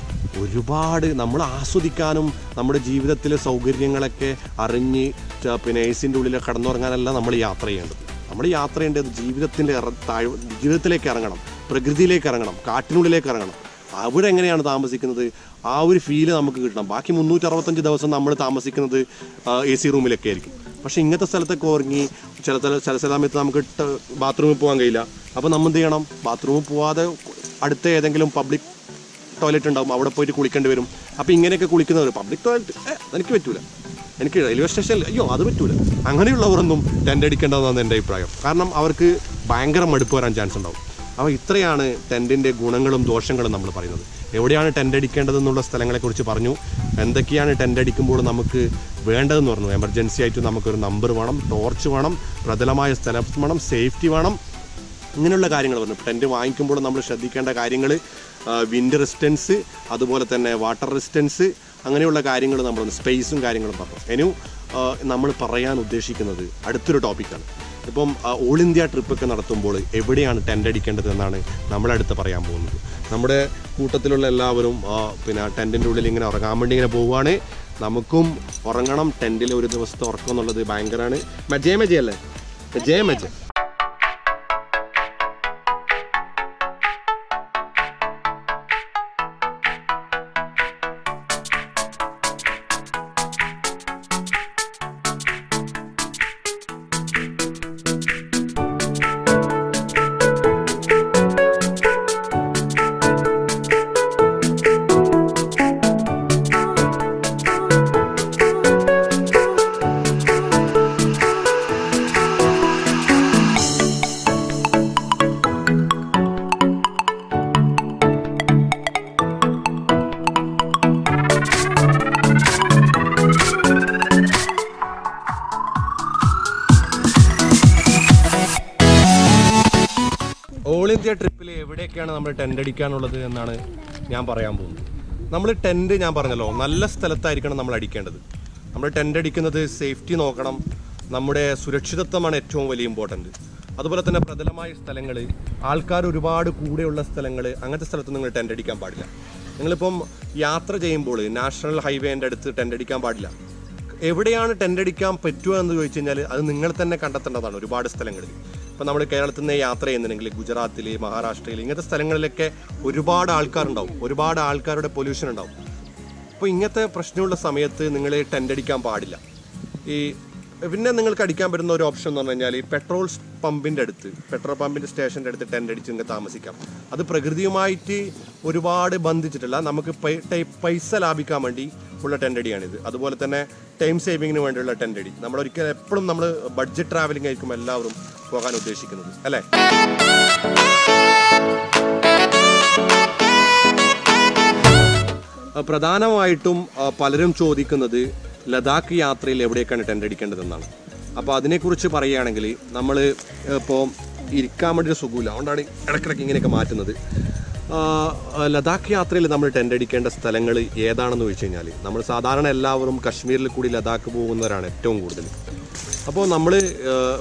ഒരുപാട് നമ്മൾ ആസ്വദിക്കാനും നമ്മുടെ ജീവിതത്തിലെ സൗകര്യങ്ങളൊക്കെ അറിഞ്ഞ് ച- പിന്നെ എ സിൻ്റെ ഉള്ളിൽ കടന്നുറങ്ങാനല്ല നമ്മൾ യാത്ര ചെയ്യേണ്ടത് നമ്മൾ യാത്ര ചെയ്യേണ്ടത് ജീവിതത്തിൻ്റെ ഇറ- താഴ് ജീവിതത്തിലേക്ക് ഇറങ്ങണം പ്രകൃതിയിലേക്ക് ഇറങ്ങണം കാട്ടിനുള്ളിലേക്ക് ഇറങ്ങണം അവിടെ എങ്ങനെയാണ് താമസിക്കുന്നത് ആ ഒരു ഫീല് നമുക്ക് കിട്ടണം ബാക്കി മുന്നൂറ്റി അറുപത്തഞ്ച് ദിവസം നമ്മൾ താമസിക്കുന്നത് എ സി റൂമിലൊക്കെ ആയിരിക്കും പക്ഷേ ഇങ്ങനത്തെ സ്ഥലത്തൊക്കെ ഉറങ്ങി ചില ചില ചില സമയത്ത് നമുക്ക് ബാത്റൂമിൽ പോകാൻ കഴിയില്ല അപ്പോൾ നമ്മൾ എന്ത് ചെയ്യണം ബാത്റൂമിൽ പോവാതെ അടുത്ത ഏതെങ്കിലും പബ്ലിക് ടോയ്ലറ്റ് ഉണ്ടാവും അവിടെ പോയിട്ട് കുളിക്കേണ്ടി വരും അപ്പോൾ ഇങ്ങനെയൊക്കെ കുളിക്കുന്നവർ പബ്ലിക് ടോയ്ലറ്റ് ഏ എനിക്ക് പറ്റൂല എനിക്ക് റെയിൽവേ സ്റ്റേഷനിൽ അയ്യോ അത് പറ്റൂല അങ്ങനെയുള്ളവരൊന്നും ടെൻ്റ് അടിക്കേണ്ടതെന്നാണ് എൻ്റെ അഭിപ്രായം കാരണം അവർക്ക് ഭയങ്കര മടുപ്പ് വരാൻ ചാൻസ് ഉണ്ടാവും അപ്പോൾ ഇത്രയാണ് ടെൻറ്റിൻ്റെ ഗുണങ്ങളും ദോഷങ്ങളും നമ്മൾ പറയുന്നത് എവിടെയാണ് ടെൻ്റ് അടിക്കേണ്ടതെന്നുള്ള സ്ഥലങ്ങളെക്കുറിച്ച് പറഞ്ഞു എന്തൊക്കെയാണ് ടെൻ്റ് അടിക്കുമ്പോൾ നമുക്ക് വേണ്ടതെന്ന് പറഞ്ഞു എമർജൻസി ആയിട്ട് നമുക്കൊരു നമ്പർ വേണം ടോർച്ച് വേണം പ്രതലമായ സ്ഥലം വേണം സേഫ്റ്റി വേണം ഇങ്ങനെയുള്ള കാര്യങ്ങൾ പറഞ്ഞു ടെൻറ്റ് വാങ്ങിക്കുമ്പോൾ നമ്മൾ ശ്രദ്ധിക്കേണ്ട കാര്യങ്ങൾ വിൻഡ് റെസിസ്റ്റൻസ് അതുപോലെ തന്നെ വാട്ടർ റെസിസ്റ്റൻസ് അങ്ങനെയുള്ള കാര്യങ്ങൾ നമ്മൾ സ്പേസും കാര്യങ്ങളും പറഞ്ഞു ഇനിയും നമ്മൾ പറയാൻ ഉദ്ദേശിക്കുന്നത് അടുത്തൊരു ടോപ്പിക്കാണ് ഇപ്പം ഓൾ ഇന്ത്യ ട്രിപ്പൊക്കെ നടത്തുമ്പോൾ എവിടെയാണ് ടെൻ്റ് അടിക്കേണ്ടത് എന്നാണ് നമ്മളടുത്ത് പറയാൻ പോകുന്നത് നമ്മുടെ കൂട്ടത്തിലുള്ള എല്ലാവരും ആ, പിന്നെ ടെൻറ്റിൻ്റെ ഉള്ളിൽ ഇങ്ങനെ ഉറങ്ങാൻ വേണ്ടി ഇങ്ങനെ പോവുകയാണ് നമുക്കും ഉറങ്ങണം ടെൻറ്റിൽ ഒരു ദിവസത്തെ ഉറക്കം എന്നുള്ളത് ഭയങ്കരമാണ് മജേ മജേ അല്ലേ മജേ മജേ ഓൾ ഇന്ത്യ ട്രിപ്പിൽ എവിടെയൊക്കെയാണ് നമ്മൾ ടെൻ്റ് അടിക്കാനുള്ളത് എന്നാണ് ഞാൻ പറയാൻ പോകുന്നത് നമ്മൾ ടെൻറ്റ് ഞാൻ പറഞ്ഞല്ലോ നല്ല സ്ഥലത്തായിരിക്കണം നമ്മൾ അടിക്കേണ്ടത് നമ്മൾ ടെൻ്റ് അടിക്കുന്നത് സേഫ്റ്റി നോക്കണം നമ്മുടെ സുരക്ഷിതത്വമാണ് ഏറ്റവും വലിയ ഇമ്പോർട്ടൻറ്റ് അതുപോലെ തന്നെ പ്രതലമായ സ്ഥലങ്ങൾ ആൾക്കാർ ഒരുപാട് കൂടെയുള്ള സ്ഥലങ്ങൾ അങ്ങനത്തെ സ്ഥലത്ത് നിങ്ങൾ ടെൻ്റ് അടിക്കാൻ പാടില്ല നിങ്ങളിപ്പം യാത്ര ചെയ്യുമ്പോൾ നാഷണൽ ഹൈവേൻ്റെ അടുത്ത് ടെൻ്റ് അടിക്കാൻ പാടില്ല എവിടെയാണ് ടെൻ്റ് അടിക്കാൻ പറ്റുക എന്ന് ചോദിച്ചു കഴിഞ്ഞാൽ അത് നിങ്ങൾ തന്നെ കണ്ടെത്തേണ്ടതാണ് ഒരുപാട് സ്ഥലങ്ങളിൽ ഇപ്പം നമ്മൾ കേരളത്തിൽ നിന്ന് യാത്ര ചെയ്യുന്നുണ്ടെങ്കിൽ ഗുജറാത്തിൽ മഹാരാഷ്ട്രയിൽ ഇങ്ങനത്തെ സ്ഥലങ്ങളിലൊക്കെ ഒരുപാട് ആൾക്കാരുണ്ടാവും ഒരുപാട് ആൾക്കാരുടെ പൊല്യൂഷൻ ഉണ്ടാവും അപ്പോൾ ഇങ്ങനത്തെ പ്രശ്നമുള്ള സമയത്ത് നിങ്ങൾ ടെൻ്റ് അടിക്കാൻ പാടില്ല ഈ പിന്നെ നിങ്ങൾക്ക് അടിക്കാൻ പറ്റുന്ന ഒരു ഓപ്ഷൻ എന്ന് പറഞ്ഞു കഴിഞ്ഞാൽ ഈ പെട്രോൾ പമ്പിൻ്റെ അടുത്ത് പെട്രോൾ പമ്പിൻ്റെ സ്റ്റേഷൻ്റെ അടുത്ത് ടെൻ്റ് അടിച്ച് നിങ്ങൾക്ക് താമസിക്കാം അത് പ്രകൃതിയുമായിട്ട് ഒരുപാട് ബന്ധിച്ചിട്ടില്ല നമുക്ക് പൈ- ടൈ- പൈസ ലാഭിക്കാൻ വേണ്ടി ഉള്ള ടെൻ്റ് അടിയാണിത് അതുപോലെ തന്നെ ടൈം സേവിങ്ങിന് വേണ്ടിയുള്ള ടെൻ്റ് അടി നമ്മൾ ഒരിക്കലും എപ്പോഴും നമ്മൾ ബഡ്ജറ്റ് ട്രാവലിംഗ് ആയിരിക്കും എല്ലാവരും പോകാൻ ഉദ്ദേശിക്കുന്നത് അല്ലേ ആ, പ്രധാനമായിട്ടും ആ, പലരും ചോദിക്കുന്നത് ലഡാക്ക് യാത്രയിൽ എവിടേക്കാണ് ടെൻ്റ് അടിക്കേണ്ടതെന്നാണ് അപ്പോൾ അതിനെക്കുറിച്ച് പറയുകയാണെങ്കിൽ നമ്മൾ ഇപ്പോൾ ഇരിക്കാൻ വേണ്ടി ഒരു സുഖമില്ല അതുകൊണ്ടാണ് ഇടയ്ക്കിടയ്ക്ക് ഇങ്ങനെയൊക്കെ മാറ്റുന്നത് ആ, ആ, ലഡാക്ക് യാത്രയിൽ നമ്മൾ ടെൻ്റ് അടിക്കേണ്ട സ്ഥലങ്ങൾ ഏതാണെന്ന് ചോദിച്ചു കഴിഞ്ഞാൽ നമ്മൾ സാധാരണ എല്ലാവരും കശ്മീരിൽ കൂടി ലഡാക്ക് പോകുന്നവരാണ് ഏറ്റവും കൂടുതൽ അപ്പോൾ നമ്മൾ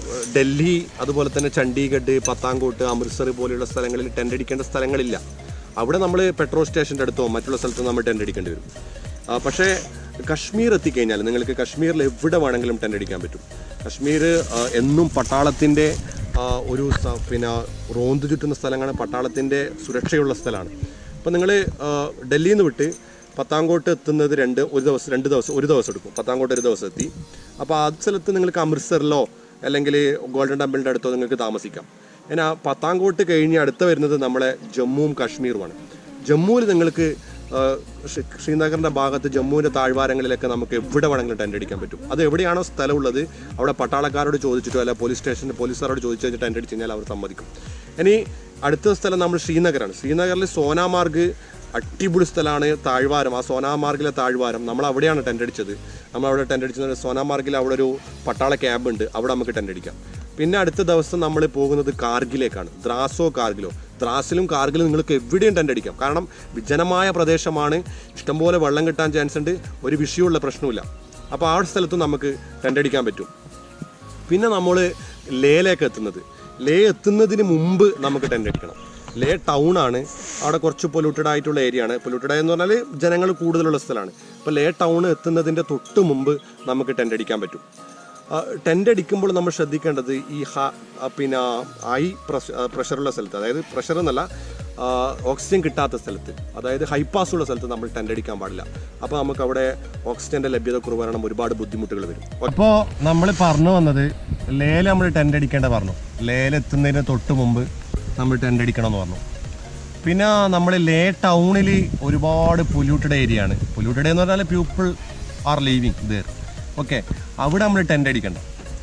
ഡൽഹി അതുപോലെ തന്നെ ചണ്ഡീഗഡ് പത്താൻകോട്ട് അമൃത്സർ പോലെയുള്ള സ്ഥലങ്ങളിൽ ടെൻ്റ് അടിക്കേണ്ട സ്ഥലങ്ങളില്ല അവിടെ നമ്മൾ പെട്രോൾ സ്റ്റേഷൻ്റെ അടുത്തോ മറ്റുള്ള സ്ഥലത്തോ നമ്മൾ ടെൻ്റ് അടിക്കേണ്ടി വരും ആ, പക്ഷേ കശ്മീർ എത്തിക്കഴിഞ്ഞാൽ നിങ്ങൾക്ക് കശ്മീരിൽ എവിടെ വേണമെങ്കിലും ടെൻ്റ് അടിക്കാൻ പറ്റും കശ്മീർ ആ, എന്നും പട്ടാളത്തിൻ്റെ ആ, ഒരു സ- പിന്നെ റോന്ത് ചുറ്റുന്ന സ്ഥലമാണ് പട്ടാളത്തിൻ്റെ സുരക്ഷയുള്ള സ്ഥലമാണ് അപ്പോൾ നിങ്ങൾ ഡൽഹിയിൽ നിന്ന് വിട്ട് പത്താംകോട്ട് എത്തുന്നത് രണ്ട് ഒരു ദിവസം രണ്ട് ദിവസം ഒരു ദിവസം എടുക്കും പത്താംകോട്ട് ഒരു ദിവസം എത്തി അപ്പോൾ ആ സ്ഥലത്ത് നിങ്ങൾക്ക് അമൃത്സറിലോ അല്ലെങ്കിൽ ഗോൾഡൻ ടെമ്പിളിൻ്റെ അടുത്തോ നിങ്ങൾക്ക് താമസിക്കാം എന്നാൽ പത്താംകോട്ട് കഴിഞ്ഞ് അടുത്ത വരുന്നത് നമ്മളെ ജമ്മുവും കാശ്മീരുമാണ് ജമ്മുവിൽ നിങ്ങൾക്ക് ആ, ശ്രീ- ശ്രീനഗറിന്റെ ഭാഗത്ത് ജമ്മുവിന്റെ താഴ്വാരങ്ങളിലൊക്കെ നമുക്ക് എവിടെ വേണമെങ്കിലും ടെൻ്റ് അടിക്കാൻ പറ്റും അത് എവിടെയാണോ സ്ഥലമുള്ളത് അവിടെ പട്ടാളക്കാരോട് ചോദിച്ചിട്ടോ അല്ല പോലീസ് സ്റ്റേഷനിൽ പോലീസുകാരോട് ചോദിച്ചു കഴിഞ്ഞാൽ ടെൻ്റ് അടിച്ച് കഴിഞ്ഞാൽ അവർ സമ്മതിക്കും ഇനി അടുത്ത സ്ഥലം നമ്മൾ ശ്രീനഗറാണ് ശ്രീനഗറിൽ സോനാമാർഗ് അടിപൊളി സ്ഥലമാണ് താഴ്വാരം ആ സോനാമാർഗിലെ താഴ്വാരം നമ്മൾ അവിടെയാണ് ടെൻ്റ് അടിച്ചത് നമ്മൾ അവിടെ ടെൻ്റ് അടിച്ചത് സോനാമാർഗിൽ അവിടെ ഒരു പട്ടാള ക്യാമ്പ് ഉണ്ട് അവിടെ നമുക്ക് ടെൻ്റ് അടിക്കാം പിന്നെ അടുത്ത ദിവസം നമ്മൾ പോകുന്നത് കാർഗിലേക്കാണ് ദ്രാസോ കാർഗിലോ ദ്രാസിലും കാർഗിലും നിങ്ങൾക്ക് എവിടെയും ടെൻ്റ് അടിക്കാം കാരണം വിജനമായ പ്രദേശമാണ് ഇഷ്ടംപോലെ വെള്ളം കിട്ടാൻ ചാൻസ് ഉണ്ട് ഒരു വിഷയമുള്ള പ്രശ്നമില്ല അപ്പോൾ ആ സ്ഥലത്തും നമുക്ക് ടെൻ്റ് അടിക്കാൻ പറ്റും പിന്നെ നമ്മൾ ലേയിലേക്ക് എത്തുന്നത് ലേ എത്തുന്നതിന് മുമ്പ് നമുക്ക് ടെൻ്റ് അടിക്കണം ലേ ടൗൺ ആണ് അവിടെ കുറച്ച് പൊല്യൂട്ടഡ് ആയിട്ടുള്ള ഏരിയ ആണ് പൊല്യൂട്ടഡ് എന്ന് പറഞ്ഞാൽ ജനങ്ങൾ കൂടുതലുള്ള സ്ഥലമാണ് അപ്പോൾ ലേ ടൗൺ എത്തുന്നതിൻ്റെ തൊട്ട് മുമ്പ് നമുക്ക് ടെൻ്റ് അടിക്കാൻ പറ്റും ടെൻ്റ് അടിക്കുമ്പോൾ നമ്മൾ ശ്രദ്ധിക്കേണ്ടത് ഈ ഹ ആ, പിന്നെ ഹൈ പ്രഷ പ്രഷറുള്ള സ്ഥലത്ത് അതായത് പ്രഷർ എന്നല്ല ആ, ഓക്സിജൻ കിട്ടാത്ത സ്ഥലത്ത് അതായത് ഹൈ പാസ് ഉള്ള സ്ഥലത്ത് നമ്മൾ ടെൻ്റ് അടിക്കാൻ പാടില്ല അപ്പോൾ നമുക്ക് അവിടെ ഓക്സിജൻ്റെ ലഭ്യത കുറവ് കാരണം ഒരുപാട് ബുദ്ധിമുട്ടുകൾ വരും അപ്പോൾ നമ്മൾ പറഞ്ഞു വന്നത് ലേല നമ്മൾ ടെൻ്റ് അടിക്കേണ്ട പറഞ്ഞു ലേല എത്തുന്നതിന് തൊട്ട് മുമ്പ് നമ്മൾ ടെൻ്റ് അടിക്കണം എന്ന് പറഞ്ഞു പിന്നെ നമ്മൾ ലേ ടൗണിൽ ഒരുപാട് പൊല്യൂട്ടഡ് ഏരിയ ആണ് പൊല്യൂട്ടഡ് എന്ന് പറഞ്ഞാൽ people are living there okay അവിടെ നമ്മൾ ടെൻ്റ് അടിക്കണ്ട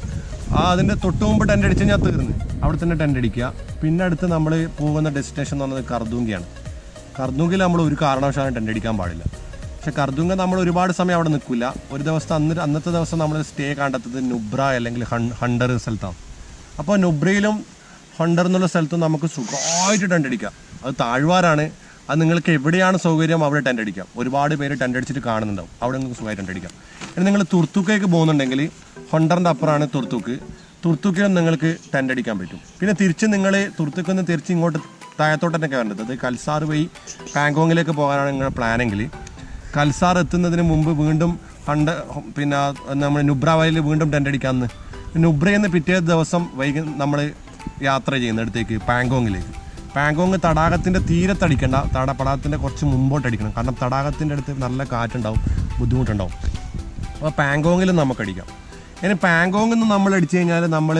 ആ അതിൻ്റെ തൊട്ട് മുമ്പ് ടെൻ്റ് അടിച്ച് കഴിഞ്ഞാൽ തീർന്ന് അവിടെ തന്നെ ടെൻ്റ് അടിക്കുക പിന്നെ അടുത്ത് നമ്മൾ പോകുന്ന ഡെസ്റ്റിനേഷൻ എന്ന് പറയുന്നത് കർദൂങ്കിയാണ് കർദൂങ്കിൽ നമ്മൾ ഒരു കാരണവശാലും ടെൻ്റ് അടിക്കാൻ പാടില്ല പക്ഷെ കർദൂങ്ക നമ്മൾ ഒരുപാട് സമയം അവിടെ നിൽക്കില്ല ഒരു ദിവസത്തെ അന്ന് അന്നത്തെ ദിവസം നമ്മൾ സ്റ്റേ കണ്ടെത്തുന്നത് നുബ്ര അല്ലെങ്കിൽ ഹൺ ഹണ്ടർ സ്ഥലത്താണ് അപ്പോൾ നുബ്രയിലും ഹണ്ടർ എന്നുള്ള സ്ഥലത്തും നമുക്ക് സുഖമായിട്ട് ടെൻ്റ് അടിക്കാം അത് താഴ്വാരാണ് അത് നിങ്ങൾക്ക് എവിടെയാണ് സൗകര്യം അവിടെ ടെൻ്റ് അടിക്കാം ഒരുപാട് പേര് ടെൻ്റ് അടിച്ചിട്ട് കാണുന്നുണ്ടാവും അവിടെ നിങ്ങൾക്ക് സുഖമായിട്ട് ടെൻ്റ് അടിക്കാം ഇനി നിങ്ങൾ തുർത്തുക്കേക്ക് പോകുന്നുണ്ടെങ്കിൽ ഹൊണ്ടറിൻ്റെ അപ്പുറമാണ് തുർത്തുക്ക് തുർത്തുക്കിലും നിങ്ങൾക്ക് ടെൻ്റ് അടിക്കാൻ പറ്റും പിന്നെ തിരിച്ച് നിങ്ങൾ തുർത്തുക്കിൽ നിന്ന് തിരിച്ച് ഇങ്ങോട്ട് താഴത്തോട്ടൊക്കെ വരേണ്ടത് അത് കൽസാർ വഴി പാങ്കോങ്ങിലേക്ക് പോകാനാണ് നിങ്ങളുടെ പ്ലാനെങ്കിൽ കൽസാർ എത്തുന്നതിന് മുമ്പ് വീണ്ടും കണ്ട് പിന്നെ നമ്മൾ നുബ്ര വയലിൽ വീണ്ടും ടെൻ്റ് അടിക്കാമെന്ന് നുബ്രയിൽ നിന്ന് പിറ്റേ ദിവസം വൈകി നമ്മൾ യാത്ര ചെയ്യുന്നിടത്തേക്ക് പാങ്കോങ്ങിലേക്ക് പാങ്കോങ് തടാകത്തിൻ്റെ തീരത്തടിക്കണ്ട തട തടാകത്തിൻ്റെ കുറച്ച് മുമ്പോട്ട് അടിക്കണം കാരണം തടാകത്തിൻ്റെ അടുത്ത് നല്ല കാറ്റുണ്ടാവും ബുദ്ധിമുട്ടുണ്ടാവും അപ്പോൾ പാങ്കോങ്ങിൽ നമുക്ക് അടിക്കാം ഇനി പാങ്കോങ്ങിൽ നിന്ന് നമ്മൾ അടിച്ചു കഴിഞ്ഞാൽ നമ്മൾ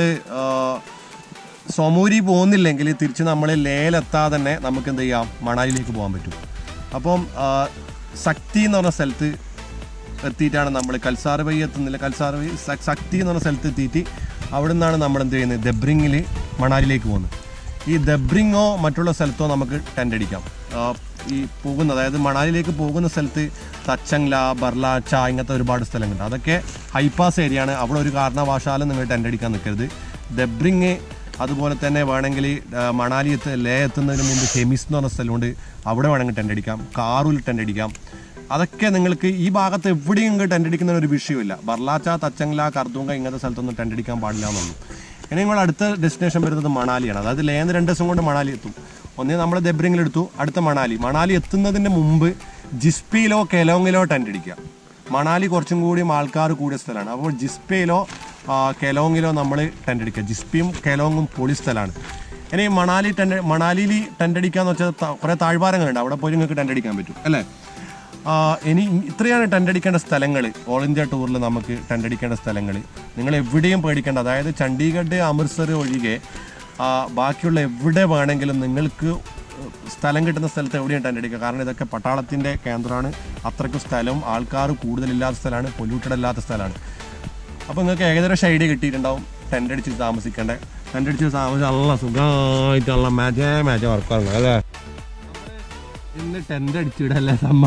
സൊമൂരി പോകുന്നില്ലെങ്കിൽ തിരിച്ച് നമ്മൾ ലേലെത്താതെ തന്നെ നമുക്ക് എന്ത് ചെയ്യാം മണാലിയിലേക്ക് പോകാൻ പറ്റും അപ്പം ആ, ശക്തി എന്ന് പറഞ്ഞ സ്ഥലത്ത് എത്തിയിട്ടാണ് നമ്മൾ കൽസാർ വഴി എത്തുന്നില്ല കൽസാർ വഴി സ- ശക്തി എന്ന് പറഞ്ഞ സ്ഥലത്ത് എത്തിയിട്ട് അവിടെ നിന്നാണ് നമ്മൾ എന്ത് ചെയ്യുന്നത് ദബ്രിങ്ങിൽ മണാലിയിലേക്ക് പോകുന്നത് ഈ ദബ്രിങ്ങോ മറ്റുള്ള സ്ഥലത്തോ നമുക്ക് ടെൻ്റ് അടിക്കാം ആ, ഈ പോകുന്ന അതായത് മണാലിയിലേക്ക് പോകുന്ന സ്ഥലത്ത് തച്ചങ്ല ബർലാച്ച ഇങ്ങനത്തെ ഒരുപാട് സ്ഥലങ്ങളുണ്ട് അതൊക്കെ ഹൈപ്പാസ് ഏരിയ ആണ് അവിടെ ഒരു കാരണവശാലും നിങ്ങൾ ടെൻ്റ് അടിക്കാൻ നിൽക്കരുത് ദബ്രിങ് അതുപോലെ തന്നെ വേണമെങ്കിൽ ആ, മണാലി എത്ത് ലേ എത്തുന്നതിന് മുമ്പ് ഹെമിസ് എന്ന് പറഞ്ഞ സ്ഥലമുണ്ട് അവിടെ വേണമെങ്കിൽ ടെൻ്റ് അടിക്കാം കാറിൽ ടെൻ്റ് അടിക്കാം അതൊക്കെ നിങ്ങൾക്ക് ഈ ഭാഗത്ത് എവിടെയും നിങ്ങൾക്ക് ടെൻ്റ് അടിക്കുന്ന ഒരു വിഷയമില്ല ബർലാച്ച തച്ചങ്ല കർദൂങ്ക ഇങ്ങനത്തെ സ്ഥലത്തൊന്നും ടെൻ്റ് അടിക്കാൻ പാടില്ല എന്നുള്ളൂ ഇനി നിങ്ങൾ അടുത്ത ഡെസ്റ്റിനേഷൻ വരുന്നത് മണാലിയാണ് അതായത് ലേന്ന് രണ്ട് ദിവസം കൊണ്ട് മണാലി എത്തും ഒന്നേ നമ്മൾ ദബ്രിങ്ങിൽ എടുത്തു അടുത്ത മണാലി മണാലി എത്തുന്നതിന് മുമ്പ് ജിസ്പിയിലോ കെലോങ്ങിലോ ടെൻ്റ് അടിക്കുക മണാലി കുറച്ചും കൂടിയും ആൾക്കാർ കൂടിയ സ്ഥലമാണ് അപ്പോൾ ജിസ്പയിലോ ആ, കെലോങ്ങിലോ നമ്മൾ ടെൻ്റ് അടിക്കുക ജിസ്പിയും കെലോങ്ങും പൊളി സ്ഥലമാണ് ഇനി മണാലി ടെൻ്റ് മണാലിയിൽ ടെൻ്റ് അടിക്കാന്ന് വെച്ചാൽ ത- കുറേ താഴ്വാരങ്ങളുണ്ട് അവിടെ പോയി നിങ്ങൾക്ക് ടെൻ്റ് അടിക്കാൻ പറ്റും അല്ലേ ആ, ഇനി ഇത്രയാണ് ടെൻ്റ് അടിക്കേണ്ട സ്ഥലങ്ങൾ ഓൾ ഇന്ത്യ ടൂറിൽ നമുക്ക് ടെൻ്റ് അടിക്കേണ്ട സ്ഥലങ്ങൾ നിങ്ങൾ എവിടെയും പേടിക്കേണ്ട അതായത് ചണ്ഡീഗഡ് അമൃത്സർ ഒഴികെ ആ, ബാക്കിയുള്ള എവിടെ വേണമെങ്കിലും നിങ്ങൾക്ക് സ്ഥലം കിട്ടുന്ന സ്ഥലത്ത് എവിടെയും ടെൻ്റ് അടിക്കുക കാരണം ഇതൊക്കെ പട്ടാളത്തിൻ്റെ കേന്ദ്രമാണ് അത്രയ്ക്കും സ്ഥലവും ആൾക്കാർ കൂടുതലില്ലാത്ത സ്ഥലമാണ് പൊല്യൂട്ടഡ് അല്ലാത്ത സ്ഥലമാണ് അപ്പോൾ നിങ്ങൾക്ക് ഏകദേശം ഐഡിയ കിട്ടിയിട്ടുണ്ടാവും ടെൻ്റ് അടിച്ച് താമസിക്കേണ്ടത് ടെൻ്റ് അടിച്ച് താമസിച്ച് നല്ല സുഖമായിട്ടുള്ള മാച്ചേ മാച്ച് വർക്കാണ് അല്ലേ ഇന്ന് ടെൻ്റ് അടിച്ചിടല്ലേ സമ്മ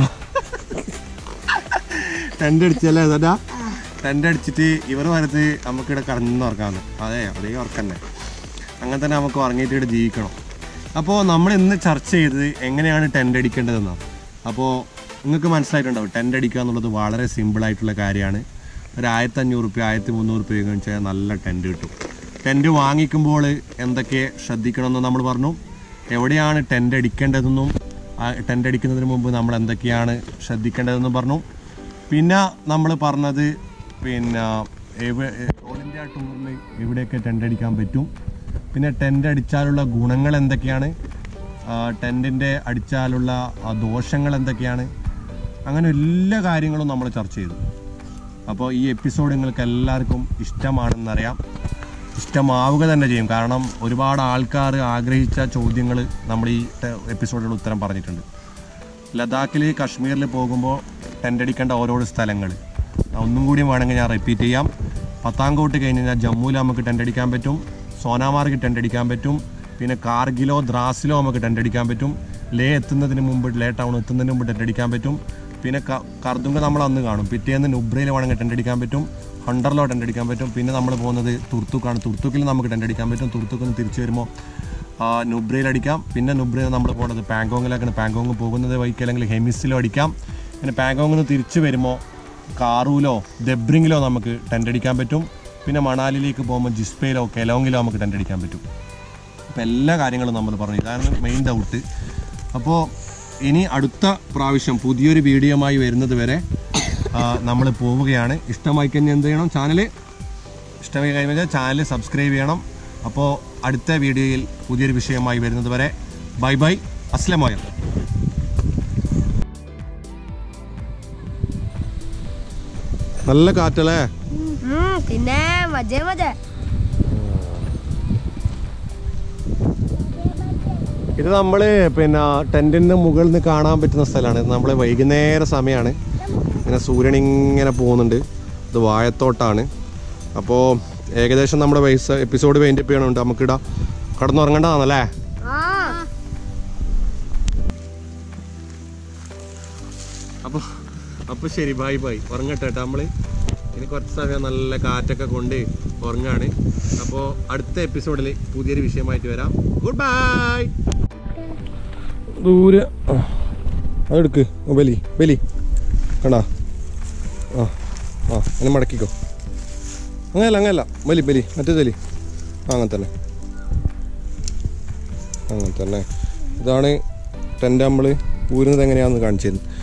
ടെൻ്റ് അടിച്ചല്ലേ അതാ ടെൻ്റ് അടിച്ചിട്ട് ഇവർ വരത്ത് നമുക്കിവിടെ കടന്നു ഉറക്കാമെന്ന് അതെ അതേ ഉറക്കന്നെ അങ്ങനെ തന്നെ നമുക്ക് ഉറങ്ങിയിട്ട് ഇവിടെ ജീവിക്കണം അപ്പോൾ നമ്മൾ ഇന്ന് ചർച്ച ചെയ്തത് എങ്ങനെയാണ് ടെൻ്റ് അടിക്കേണ്ടതെന്നാണ് അപ്പോൾ നിങ്ങൾക്ക് മനസ്സിലായിട്ടുണ്ടാവും ടെൻ്റ് അടിക്കുക എന്നുള്ളത് വളരെ സിമ്പിളായിട്ടുള്ള കാര്യമാണ് ഒരു ആയിരത്തി അഞ്ഞൂറ് റുപ്യ ആയിരത്തി മുന്നൂറ് റുപ്യ വെച്ചാൽ നല്ല ടെൻറ്റ് കിട്ടും ടെൻറ്റ് വാങ്ങിക്കുമ്പോൾ എന്തൊക്കെ ശ്രദ്ധിക്കണമെന്ന് നമ്മൾ പറഞ്ഞു എവിടെയാണ് ടെൻറ്റ് അടിക്കേണ്ടതെന്നും ടെൻ്റ് അടിക്കുന്നതിന് മുമ്പ് നമ്മൾ എന്തൊക്കെയാണ് ശ്രദ്ധിക്കേണ്ടതെന്ന് പറഞ്ഞു പിന്നെ നമ്മൾ പറഞ്ഞത് പിന്നെ എവ- ഓൾ ഇന്ത്യ ടൂറിൽ എവിടെയൊക്കെ ടെൻ്റ് അടിക്കാൻ പറ്റും പിന്നെ ടെൻ്റ് അടിച്ചാലുള്ള ഗുണങ്ങൾ എന്തൊക്കെയാണ് ടെൻറ്റിൻ്റെ അടിച്ചാലുള്ള ആ, ദോഷങ്ങൾ എന്തൊക്കെയാണ് അങ്ങനെ എല്ലാ കാര്യങ്ങളും നമ്മൾ ചർച്ച ചെയ്തു അപ്പോൾ ഈ എപ്പിസോഡ് നിങ്ങൾക്ക് എല്ലാവർക്കും ഇഷ്ടമാണെന്നറിയാം ഇഷ്ടമാവുക തന്നെ ചെയ്യും കാരണം ഒരുപാട് ആൾക്കാർ ആഗ്രഹിച്ച ചോദ്യങ്ങൾ നമ്മൾ ഈ എപ്പിസോഡിൽ ഉത്തരം പറഞ്ഞിട്ടുണ്ട് ലഡാക്കിൽ കാശ്മീരിൽ പോകുമ്പോൾ ടെൻ്റ് അടിക്കേണ്ട ഓരോ സ്ഥലങ്ങൾ ഒന്നും കൂടി വേണമെങ്കിൽ ഞാൻ റിപ്പീറ്റ് ചെയ്യാം പത്താംകോട്ട് കഴിഞ്ഞ് കഴിഞ്ഞാൽ ജമ്മുവിൽ നമുക്ക് ടെൻ്റ് അടിക്കാൻ പറ്റും സോനാമാർഗ് ടെൻ്റ് അടിക്കാൻ പറ്റും പിന്നെ കാർഗിലോ ദ്രാസിലോ നമുക്ക് ടെൻ്റ് അടിക്കാൻ പറ്റും ലേ എത്തുന്നതിന് മുമ്പ് ലേ ടൗൺ എത്തുന്നതിന് മുമ്പ് ടെൻ്റ് അടിക്കാൻ പറ്റും പിന്നെ ക- കർദുങ്ക നമ്മൾ അന്ന് കാണും പിറ്റേന്ന് നുബ്രയിൽ വേണമെങ്കിൽ ടെൻ്റ് അടിക്കാൻ പറ്റും ഹണ്ടറിലോ ടെൻ്റ് അടിക്കാൻ പറ്റും പിന്നെ നമ്മൾ പോകുന്നത് തുർത്തുക്കാണ് തുർത്തുക്കിൽ നമുക്ക് ടെൻ്റ് അടിക്കാൻ പറ്റും തുർത്തുക്കിൽ നിന്ന് തിരിച്ചു വരുമ്പോൾ ആ, നുബ്രയിൽ അടിക്കാം പിന്നെ നുബ്രയിൽ നമ്മൾ പോകുന്നത് പാങ്കോങ്ങിലേക്കാണ് പാങ്കോങ് പോകുന്നത് വഴിക്ക് അല്ലെങ്കിൽ ഹെമിസിലോ അടിക്കാം പിന്നെ പാങ്കോങ്ങിൽ നിന്ന് തിരിച്ചു വരുമ്പോൾ കാറൂലോ ദബ്രിങ്ങിലോ നമുക്ക് ടെൻ്റ് അടിക്കാൻ പറ്റും പിന്നെ മണാലിയിലേക്ക് പോകുമ്പോൾ ജിസ്പയിലോ കെലോങ്ങിലോ നമുക്ക് ടെൻ്റ് അടിക്കാൻ പറ്റും അപ്പോൾ എല്ലാ കാര്യങ്ങളും നമ്മൾ പറഞ്ഞു ഇതാണ് മെയിൻ ഡൗട്ട് അപ്പോൾ ഇനി അടുത്ത പ്രാവശ്യം പുതിയൊരു വീഡിയോയുമായി വരുന്നത് വരെ നമ്മൾ പോവുകയാണ് ഇഷ്ടമായി കഴിഞ്ഞാൽ എന്ത് ചെയ്യണം ചാനൽ ഇഷ്ടമായി കഴിഞ്ഞാൽ ചാനൽ സബ്സ്ക്രൈബ് ചെയ്യണം അപ്പോൾ അടുത്ത വീഡിയോയിൽ പുതിയൊരു വിഷയമായി വരുന്നത് വരെ ബൈ ബൈ അസ്ലമോയം നല്ല കാറ്റല്ലേ ഉം, പിന്നെ മജേ മജേ ഇത് നമ്മൾ പിന്നെ ടെൻറ്റിൻ്റെ മുകളിൽ നിന്ന് കാണാൻ പറ്റുന്ന സ്ഥലമാണ് നമ്മൾ വൈകുന്നേര സമയമാണ് ഇങ്ങനെ സൂര്യൻ ഇങ്ങനെ പോകുന്നുണ്ട് ഇത് വാഴത്തോട്ടാണ് അപ്പോൾ ഏകദേശം നമ്മുടെ വയസ്സ് എപ്പിസോഡ് പെയിൻ്റ് അപ്പ് ചെയ്യണമുണ്ട് നമുക്കിടാം കടന്നുറങ്ങേണ്ടതാണല്ലേ ആ അപ്പോൾ അപ്പോൾ ശരി ബൈ ബൈ ഉറങ്ങട്ടെ കേട്ടോ നമ്മൾ ഇനി കുറച്ച് സമയം നല്ല കാറ്റൊക്കെ കൊണ്ട് ഉറങ്ങാണ് അപ്പോൾ അടുത്ത എപ്പിസോഡിൽ പുതിയൊരു വിഷയമായിട്ട് വരാം ഗുഡ് ബൈ ദൂരെ അതെടുക്ക് ബലി ബലി കണ്ടാ ആ ആ എന്നെ മടക്കിക്കോ അങ്ങനല്ല അങ്ങനല്ല ബലി ബലി മറ്റേ ബലി ആ അങ്ങനെ തന്നെ അങ്ങനെ തന്നെ ഇതാണ് ടെൻ്റ് നമ്മൾ ഊരുന്നത് എങ്ങനെയാണെന്ന് കാണിച്ചു തരുന്നത്